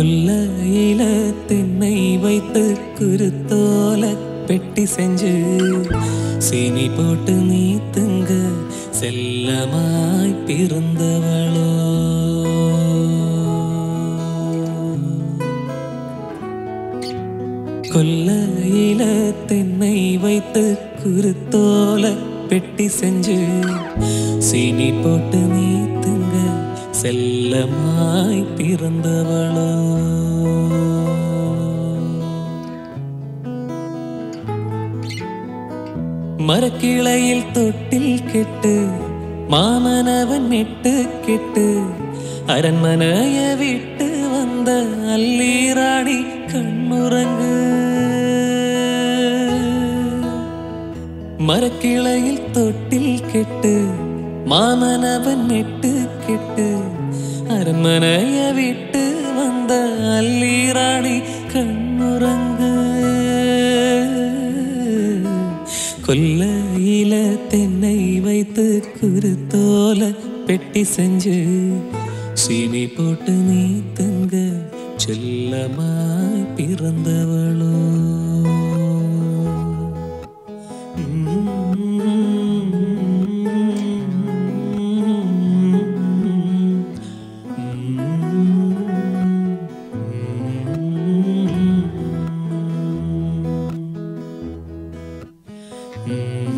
கொல்லையில தென்னை வைத்து குருத்தோல பெட்டி செஞ்சு சீனி போட்டு நீ திங்க செல்லமாய் பிறந்தவளோ கொல்லையில தென்னை வைத்து குருத்தோல பெட்டி செஞ்சு சீனி போட்டு நீ திங்க செல்லமாய் பிறந்தவளோ மரக்கிளையில் தொட்டில் கெட்டு மாமனவன் நெட்டு கெட்டு அரண்மனைய விட்டு வந்த அல்லீராணி கண்ணுறங்கு மரக்கிளையில் தொட்டில் கெட்டு மாமனவன் நெட்டு கெட்டு அரண்மனைய விட்டு வந்த அல்லீராணி கண்ணுறங்கு கொல்லையில தென்னை வைத்து குருத்தோல பெட்டி செஞ்சு சீனி போட்டு நீ தங்க செல்லமாய் பிறந்தவளோ Mm-hmm.